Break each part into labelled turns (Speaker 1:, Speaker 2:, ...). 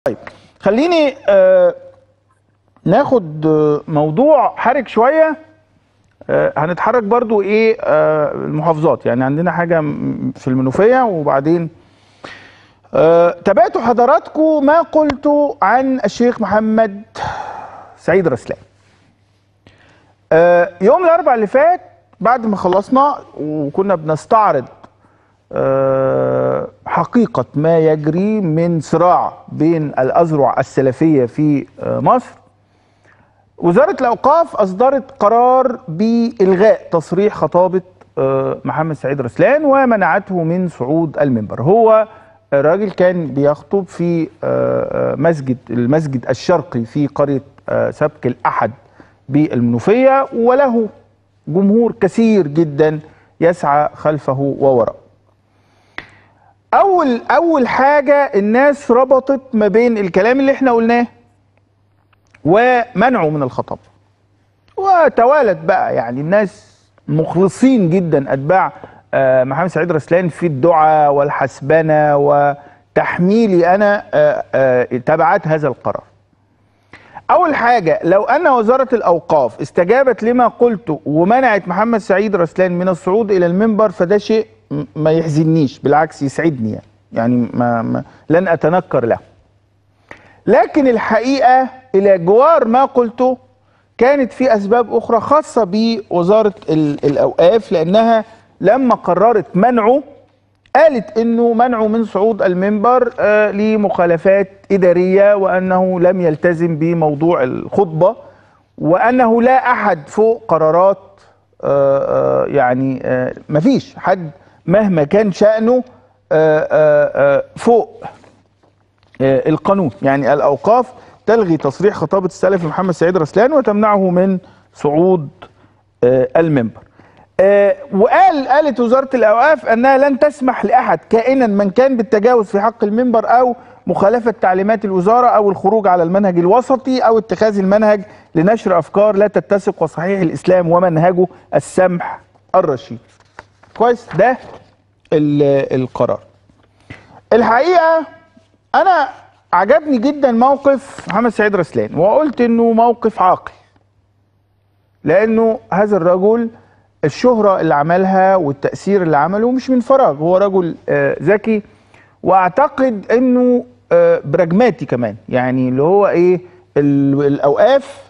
Speaker 1: طيب خليني آه ناخد آه، موضوع حرج شويه آه هنتحرك برضو ايه آه المحافظات يعني عندنا حاجه م- في المنوفيه وبعدين آه تابعت حضراتكم ما قلت عن الشيخ محمد سعيد رسلان آه يوم الاربعاء اللي فات بعد ما خلصنا وكنا بنستعرض آه، حقيقة ما يجري من صراع بين الأذرع السلفية في آه، مصر وزارة الأوقاف أصدرت قرار بإلغاء تصريح خطابة آه، محمد سعيد رسلان ومنعته من صعود المنبر هو راجل كان بيخطب في آه، آه، مسجد المسجد الشرقي في قرية آه، سبك الأحد بالمنوفية وله جمهور كثير جدا يسعى خلفه ووراءه اول اول حاجه الناس ربطت ما بين الكلام اللي احنا قلناه ومنعه من الخطب وتوالت بقى يعني الناس مخلصين جدا اتباع آه، محمد سعيد رسلان في الدعاء والحسبنه وتحميلي انا آه، آه، تبعات هذا القرار اول حاجه لو ان وزاره الاوقاف استجابت لما قلته ومنعت محمد سعيد رسلان من الصعود الى المنبر فده شيء م- ما يحزننيش بالعكس يسعدني يعني, يعني ما, ما لن اتنكر له لكن الحقيقه الى جوار ما قلته كانت في اسباب اخرى خاصه بوزاره ال- الاوقاف لانها لما قررت منعه قالت انه منعه من صعود المنبر آه لمخالفات اداريه وانه لم يلتزم بموضوع الخطبه وانه لا احد فوق قرارات آه آه يعني آه مفيش حد مهما كان شانه آه آه آه فوق آه، القانون يعني الاوقاف تلغي تصريح خطابه السلفي محمد سعيد رسلان وتمنعه من صعود آه، المنبر آه، وقال قالت وزاره الاوقاف انها لن تسمح لاحد كائنا من كان بالتجاوز في حق المنبر او مخالفه تعليمات الوزاره او الخروج على المنهج الوسطي او اتخاذ المنهج لنشر افكار لا تتسق وصحيح الاسلام ومنهجه السمح الرشيد كويس ده ال- القرار الحقيقه انا عجبني جدا موقف محمد سعيد رسلان وقلت انه موقف عاقل لانه هذا الرجل الشهرة اللي عملها والتأثير اللي عمله مش من فراغ هو رجل آه، ذكي واعتقد انه آه، براجماتي كمان يعني اللي هو ايه ال- الاوقاف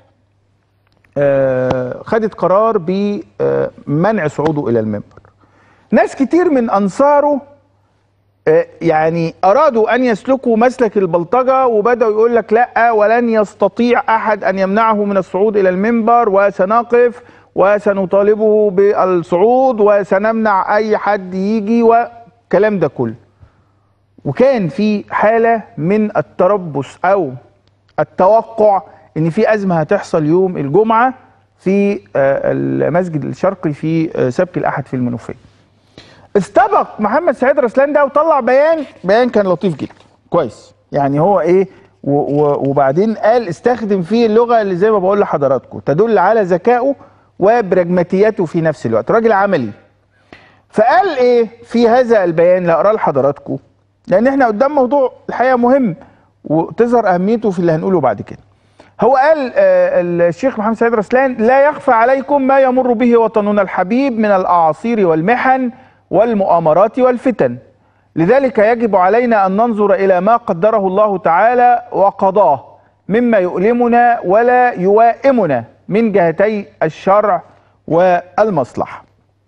Speaker 1: آه، خدت قرار بمنع صعوده الى المنبر ناس كتير من انصاره آه، يعني ارادوا ان يسلكوا مسلك البلطجه وبداوا يقول لك لا ولن يستطيع احد ان يمنعه من الصعود الى المنبر وسنقف وسنطالبه بالصعود وسنمنع اي حد يجي والكلام ده كله وكان في حاله من التربص او التوقع ان في ازمه هتحصل يوم الجمعه في آه، المسجد الشرقي في آه، سبك الاحد في المنوفيه استبق محمد سعيد رسلان ده وطلع بيان بيان كان لطيف جدا كويس يعني هو ايه و و وبعدين قال استخدم فيه اللغه اللي زي ما بقول لحضراتكم تدل على ذكائه وبراجماتيته في نفس الوقت راجل عملي فقال ايه في هذا البيان اللي اقراه لحضراتكم لان احنا قدام موضوع الحقيقه مهم وتظهر اهميته في اللي هنقوله بعد كده هو قال آه، الشيخ محمد سعيد رسلان لا يخفى عليكم ما يمر به وطننا الحبيب من الاعاصير والمحن والمؤامرات والفتن لذلك يجب علينا ان ننظر الى ما قدره الله تعالى وقضاه مما يؤلمنا ولا يوائمنا من جهتي الشرع والمصلحه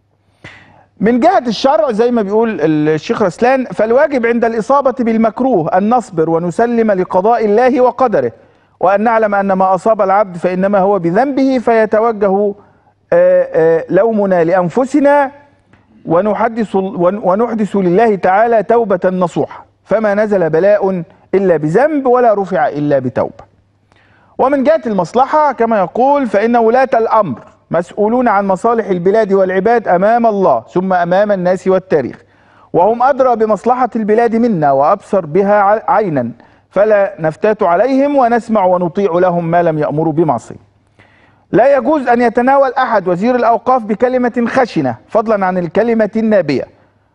Speaker 1: من جهة الشرع زي ما بيقول الشيخ رسلان فالواجب عند الإصابة بالمكروه أن نصبر ونسلم لقضاء الله وقدره وأن نعلم أن ما أصاب العبد فإنما هو بذنبه فيتوجه آه، آه، لومنا لأنفسنا ونحدث ون- ونحدث لله تعالى توبة نصوحة فما نزل بلاء إلا بذنب ولا رفع إلا بتوبة ومن جهة المصلحة كما يقول فإن ولاة الأمر مسؤولون عن مصالح البلاد والعباد أمام الله ثم أمام الناس والتاريخ وهم أدرى بمصلحة البلاد منا وأبصر بها ع- عينا فلا نفتات عليهم ونسمع ونطيع لهم ما لم يأمروا بمعصية لا يجوز أن يتناول أحد وزير الأوقاف بكلمة خشنة فضلا عن الكلمة النابية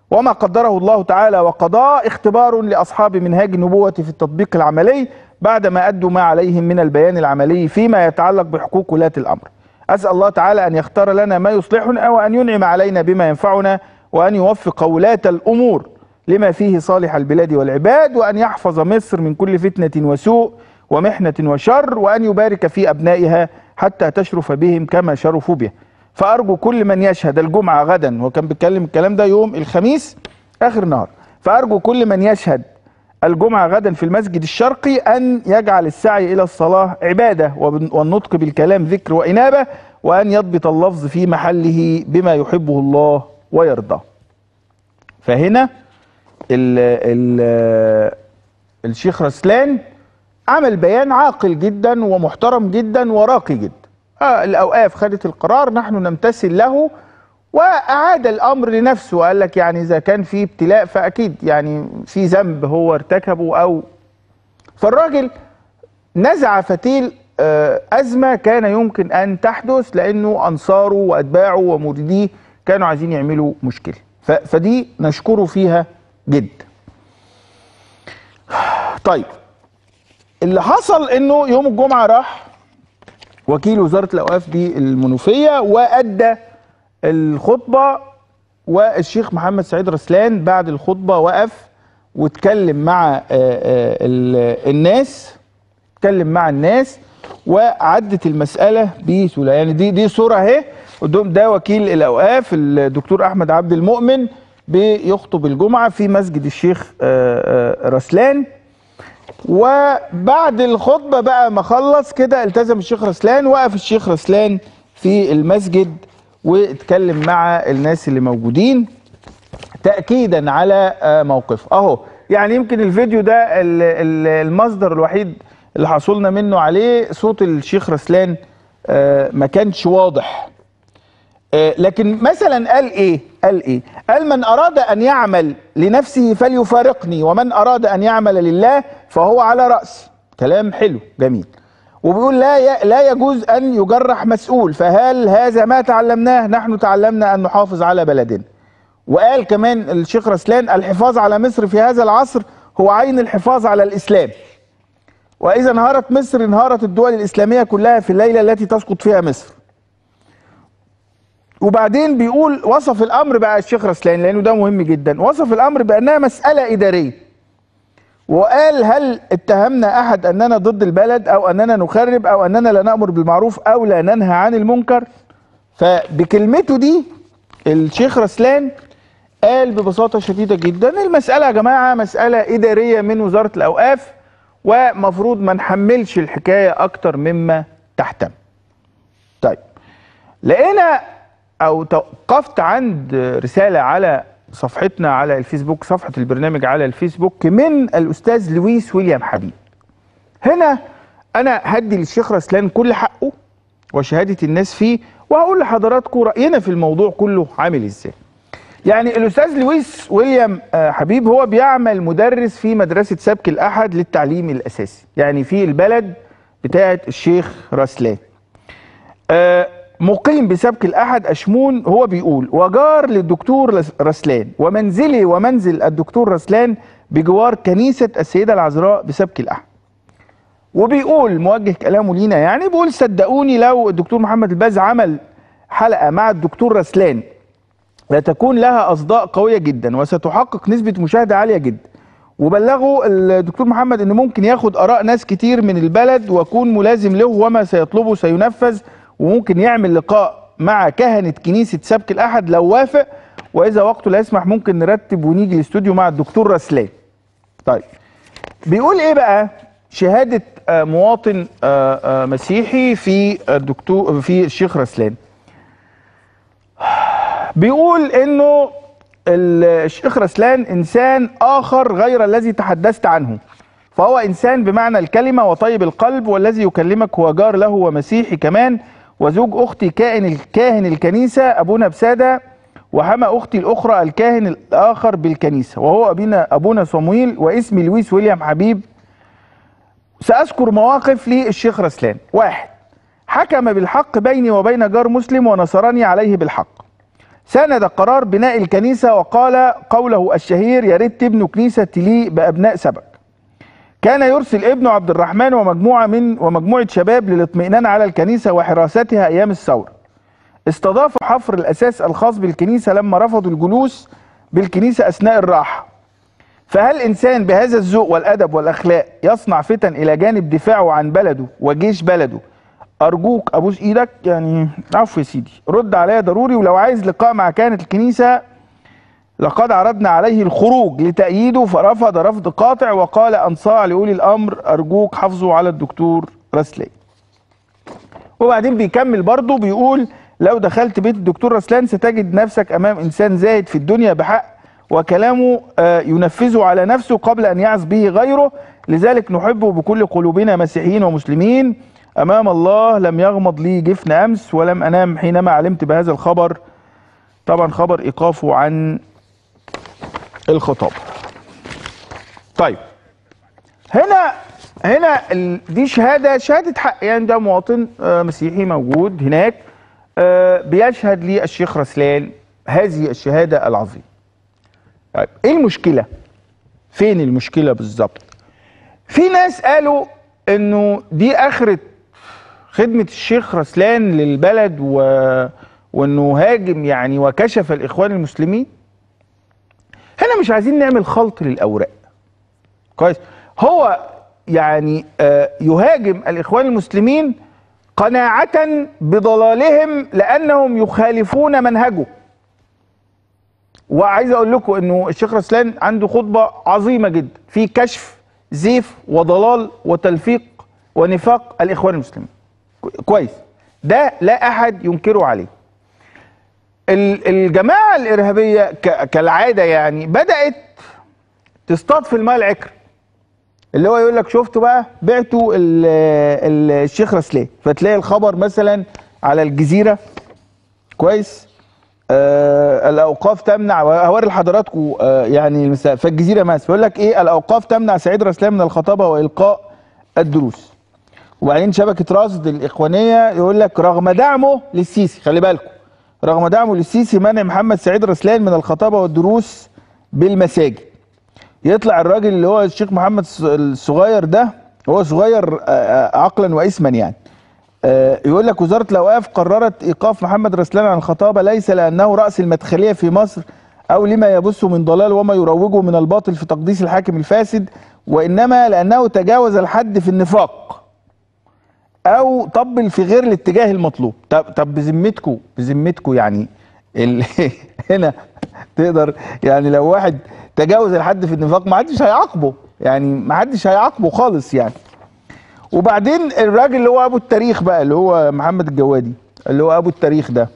Speaker 1: وما قدره الله تعالى وقضاه اختبار لاصحاب منهاج النبوه في التطبيق العملي بعدما ادوا ما عليهم من البيان العملي فيما يتعلق بحقوق ولاة الامر. اسال الله تعالى ان يختار لنا ما يصلحنا وان ينعم علينا بما ينفعنا وان يوفق ولاة الامور لما فيه صالح البلاد والعباد وان يحفظ مصر من كل فتنه وسوء ومحنه وشر وان يبارك في ابنائها حتى تشرف بهم كما شرفوا به. فارجو كل من يشهد الجمعه غدا هو كان بيتكلم الكلام ده يوم الخميس اخر نهار فارجو كل من يشهد الجمعه غدا في المسجد الشرقي ان يجعل السعي الى الصلاه عباده وبن- والنطق بالكلام ذكر وانابه وان يضبط اللفظ في محله بما يحبه الله ويرضاه. فهنا ال ال الشيخ رسلان عمل بيان عاقل جدا ومحترم جدا وراقي جدا آه الأوقاف خدت القرار نحن نمتثل له وأعاد الأمر لنفسه وقال لك يعني إذا كان في ابتلاء فأكيد يعني في ذنب هو ارتكبه أو فالراجل نزع فتيل آه، أزمة كان يمكن أن تحدث لأنه أنصاره وأتباعه ومريديه كانوا عايزين يعملوا مشكلة ف- فدي نشكره فيها جدا طيب اللي حصل انه يوم الجمعه راح وكيل وزاره الاوقاف دي المنوفيه وادى الخطبه والشيخ محمد سعيد رسلان بعد الخطبه وقف واتكلم مع آه، آه، ال- الناس اتكلم مع الناس وعدت المساله بسهوله يعني دي دي صوره اهي قدام ده وكيل الاوقاف الدكتور احمد عبد المؤمن بيخطب الجمعه في مسجد الشيخ آه، آه، رسلان وبعد الخطبة بقى ما خلص كده التزم الشيخ رسلان وقف الشيخ رسلان في المسجد واتكلم مع الناس اللي موجودين تأكيدا على آه، موقفه اهو يعني يمكن الفيديو ده ال- ال- المصدر الوحيد اللي حصلنا منه عليه صوت الشيخ رسلان آه، ما كانش واضح آه، لكن مثلا قال ايه قال ايه قال من اراد ان يعمل لنفسه فليفارقني ومن اراد ان يعمل لله فهو على راس كلام حلو جميل وبيقول لا ي... لا يجوز ان يجرح مسؤول فهل هذا ما تعلمناه نحن تعلمنا ان نحافظ على بلدنا وقال كمان الشيخ رسلان الحفاظ على مصر في هذا العصر هو عين الحفاظ على الاسلام واذا انهارت مصر انهارت الدول الاسلاميه كلها في الليله التي تسقط فيها مصر وبعدين بيقول وصف الامر بقى الشيخ رسلان لانه ده مهم جدا وصف الامر بانها مساله اداريه وقال هل اتهمنا احد اننا ضد البلد او اننا نخرب او اننا لا نامر بالمعروف او لا ننهى عن المنكر فبكلمته دي الشيخ رسلان قال ببساطه شديده جدا المساله يا جماعه مساله اداريه من وزاره الاوقاف ومفروض ما نحملش الحكايه اكتر مما تحتمل طيب لقينا او توقفت عند رساله على صفحتنا على الفيسبوك صفحه البرنامج على الفيسبوك من الاستاذ لويس ويليام حبيب هنا انا هدي للشيخ رسلان كل حقه وشهاده الناس فيه وهقول لحضراتكم راينا في الموضوع كله عامل ازاي يعني الاستاذ لويس ويليام آه، حبيب هو بيعمل مدرس في مدرسه سبك الاحد للتعليم الاساسي يعني في البلد بتاعه الشيخ رسلان آه، مقيم بسبك الأحد أشمون هو بيقول وجار للدكتور رس- رسلان ومنزلي ومنزل الدكتور رسلان بجوار كنيسة السيدة العذراء بسبك الأحد وبيقول موجه كلامه لينا يعني بيقول صدقوني لو الدكتور محمد الباز عمل حلقة مع الدكتور رسلان لتكون لها أصداء قوية جدا وستحقق نسبة مشاهدة عالية جدا وبلغوا الدكتور محمد ان ممكن ياخد اراء ناس كتير من البلد واكون ملازم له وما سيطلبه سينفذ وممكن يعمل لقاء مع كهنة كنيسة سبك الأحد لو وافق وإذا وقته لا يسمح ممكن نرتب ونيجي الاستوديو مع الدكتور رسلان طيب بيقول إيه بقى شهادة آه، مواطن آه، آه، مسيحي في الدكتور في الشيخ رسلان بيقول انه الشيخ رسلان انسان اخر غير الذي تحدثت عنه فهو انسان بمعنى الكلمه وطيب القلب والذي يكلمك هو جار له ومسيحي كمان وزوج اختي كائن الكاهن الكنيسه ابونا بساده وحما اختي الاخرى الكاهن الاخر بالكنيسه وهو ابينا ابونا صمويل واسمي لويس ويليام حبيب ساذكر مواقف للشيخ رسلان واحد حكم بالحق بيني وبين جار مسلم ونصرني عليه بالحق ساند قرار بناء الكنيسة وقال قوله الشهير يا ريت تبنوا كنيسة تليق بأبناء سبك كان يرسل ابنه عبد الرحمن ومجموعة من ومجموعة شباب للاطمئنان على الكنيسة وحراستها أيام الثورة استضافوا حفر الأساس الخاص بالكنيسة لما رفضوا الجلوس بالكنيسة أثناء الراحة فهل إنسان بهذا الذوق والأدب والأخلاق يصنع فتن إلى جانب دفاعه عن بلده وجيش بلده أرجوك أبوس إيدك يعني عفو يا سيدي رد عليا ضروري ولو عايز لقاء مع كانت الكنيسة لقد عرضنا عليه الخروج لتأييده فرفض رفض قاطع وقال أنصاع لأولي الأمر أرجوك حافظوا على الدكتور رسلان وبعدين بيكمل برضه بيقول لو دخلت بيت الدكتور رسلان ستجد نفسك أمام إنسان زاهد في الدنيا بحق وكلامه آه، ينفذه على نفسه قبل أن يعظ به غيره لذلك نحبه بكل قلوبنا مسيحيين ومسلمين أمام الله لم يغمض لي جفن أمس ولم أنام حينما علمت بهذا الخبر طبعا خبر إيقافه عن الخطاب طيب هنا هنا ال- دي شهاده شهاده حق يعني ده مواطن آه، مسيحي موجود هناك آه، بيشهد للشيخ رسلان هذه الشهاده العظيمه طيب ايه المشكله فين المشكله بالظبط في ناس قالوا انه دي اخره خدمه الشيخ رسلان للبلد و... وانه هاجم يعني وكشف الاخوان المسلمين هنا مش عايزين نعمل خلط للاوراق كويس هو يعني آه، يهاجم الاخوان المسلمين قناعة بضلالهم لانهم يخالفون منهجه وعايز اقول لكم انه الشيخ رسلان عنده خطبة عظيمة جدا في كشف زيف وضلال وتلفيق ونفاق الاخوان المسلمين كويس ده لا احد ينكره عليه ال- الجماعة الإرهابية ك- كالعادة يعني بدأت تصطاد في الماء العكر اللي هو يقول لك شفتوا بقى بعتوا ال- ال- الشيخ رسلان فتلاقي الخبر مثلا على الجزيرة كويس آه الأوقاف تمنع هوري لحضراتكم آه يعني المسا- فالجزيرة مثلا يقول لك إيه الأوقاف تمنع سعيد رسلان من الخطابة وإلقاء الدروس وبعدين شبكة راصد الإخوانية يقول لك رغم دعمه للسيسي خلي بالكم رغم دعمه للسيسي منع محمد سعيد رسلان من الخطابة والدروس بالمساجد يطلع الراجل اللي هو الشيخ محمد الص- الصغير ده هو صغير آه، آه، عقلا واسما يعني آه، يقول لك وزارة الأوقاف قررت إيقاف محمد رسلان عن الخطابة ليس لأنه رأس المدخلية في مصر أو لما يبث من ضلال وما يروجه من الباطل في تقديس الحاكم الفاسد وإنما لأنه تجاوز الحد في النفاق او طبل في غير الاتجاه المطلوب طب طب بذمتكم بذمتكم يعني ال... هنا تقدر يعني لو واحد تجاوز الحد في النفاق ما حدش هيعاقبه يعني ما حدش هيعاقبه خالص يعني وبعدين الراجل اللي هو ابو التاريخ بقى اللي هو محمد الجوادي اللي هو ابو التاريخ ده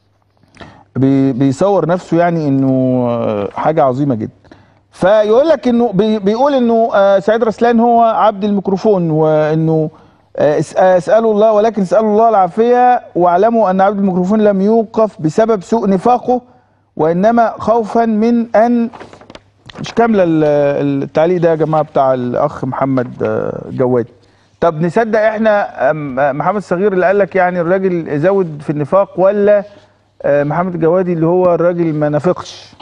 Speaker 1: بي بيصور نفسه يعني انه آه، حاجه عظيمه جدا فيقول لك انه بي بيقول انه آه، سعيد رسلان هو عبد الميكروفون وانه آه، اس- آه، اسالوا الله ولكن اسالوا الله العافيه واعلموا ان عبد الميكروفون لم يوقف بسبب سوء نفاقه وانما خوفا من ان مش كامله ال- التعليق ده يا جماعه بتاع الاخ محمد آه، جوادي طب نصدق احنا آم، آه، محمد الصغير اللي قال لك يعني الراجل زود في النفاق ولا آه، محمد الجوادي اللي هو الراجل ما نافقش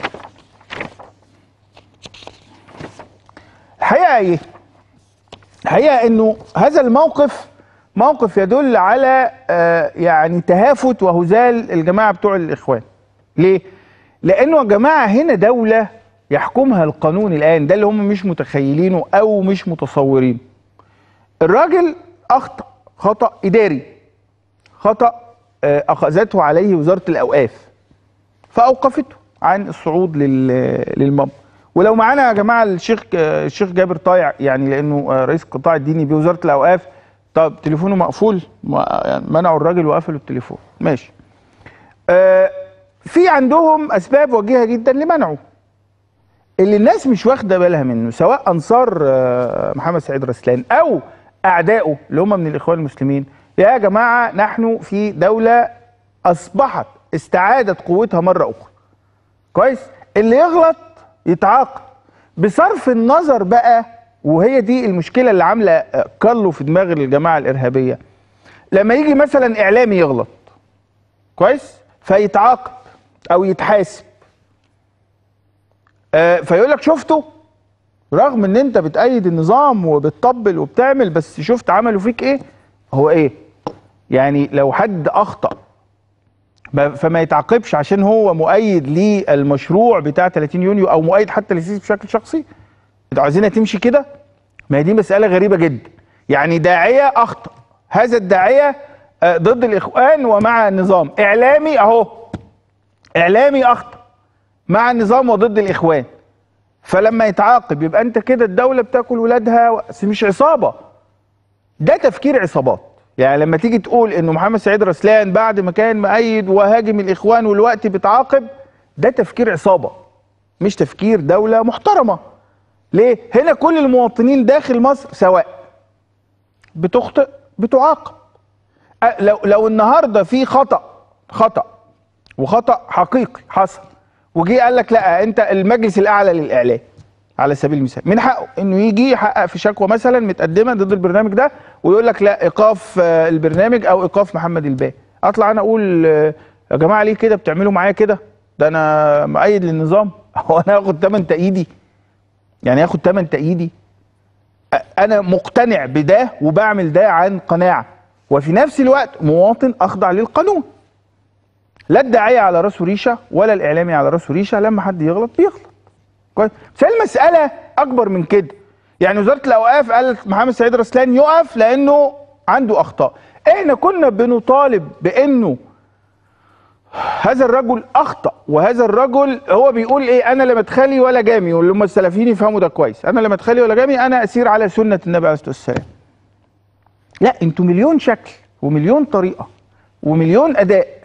Speaker 1: الحقيقه ايه الحقيقه انه هذا الموقف موقف يدل على آه، يعني تهافت وهزال الجماعه بتوع الاخوان ليه لانه يا جماعه هنا دوله يحكمها القانون الان ده اللي هم مش متخيلينه او مش متصورينه الراجل اخطا خطا اداري خطا آه، اخذته عليه وزاره الاوقاف فاوقفته عن الصعود لل- للمنبر ولو معانا يا جماعه الشيخ آه، الشيخ جابر طايع يعني لانه آه، رئيس القطاع الديني بوزاره الاوقاف طب تليفونه مقفول ما- يعني منعوا الراجل وقفلوا التليفون ماشي آه، في عندهم اسباب وجيهه جدا لمنعه اللي الناس مش واخده بالها منه سواء انصار آه، محمد سعيد رسلان او اعدائه اللي هم من الاخوان المسلمين يا جماعه نحن في دوله اصبحت استعادت قوتها مره اخرى كويس اللي يغلط يتعاقب بصرف النظر بقى وهي دي المشكله اللي عامله آه، كله في دماغ الجماعه الارهابيه لما يجي مثلا اعلامي يغلط كويس فيتعاقب او يتحاسب آه فيقول لك شفته رغم ان انت بتأيد النظام وبتطبل وبتعمل بس شفت عملوا فيك ايه هو ايه يعني لو حد اخطأ ب- فما يتعاقبش عشان هو مؤيد للمشروع بتاع 30 يونيو او مؤيد حتى للسيسي بشكل شخصي انتوا عايزينها تمشي كده ما هي دي مسألة غريبة جدا يعني داعية اخطأ هذا الداعية آه، ضد الاخوان ومع النظام اعلامي اهو اعلامي اخطأ مع النظام وضد الاخوان فلما يتعاقب يبقى انت كده الدولة بتاكل ولادها بس مش عصابة ده تفكير عصابات يعني لما تيجي تقول انه محمد سعيد رسلان بعد ما كان مؤيد وهاجم الاخوان والوقت بيتعاقب ده تفكير عصابة مش تفكير دولة محترمة ليه؟ هنا كل المواطنين داخل مصر سواء بتخطئ بتعاقب أه، لو لو النهارده في خطأ خطأ وخطأ حقيقي حصل وجي قال لك لا انت المجلس الاعلى للاعلام على سبيل المثال من حقه انه يجي يحقق في شكوى مثلا متقدمه ضد البرنامج ده ويقول لك لا ايقاف آه، البرنامج او ايقاف محمد الباقي اطلع انا اقول آه، يا جماعه ليه كده بتعملوا معايا كده ده انا مؤيد للنظام هو انا هاخد ثمن تأييدي يعني هاخد ثمن تأييدي أ- انا مقتنع بده وبعمل ده عن قناعه وفي نفس الوقت مواطن اخضع للقانون لا الداعيه على راسه ريشه ولا الاعلامي على راسه ريشه لما حد يغلط بيغلط كويس بس هي المساله اكبر من كده يعني وزاره الاوقاف قالت محمد سعيد رسلان يقف لانه عنده اخطاء احنا كنا بنطالب بانه هذا الرجل اخطا وهذا الرجل هو بيقول ايه انا لا مدخلي ولا جامي واللي هم السلفيين يفهموا ده كويس انا لا مدخلي ولا جامي انا اسير على سنه النبي عليه الصلاه والسلام لا انتوا مليون شكل ومليون طريقه ومليون اداء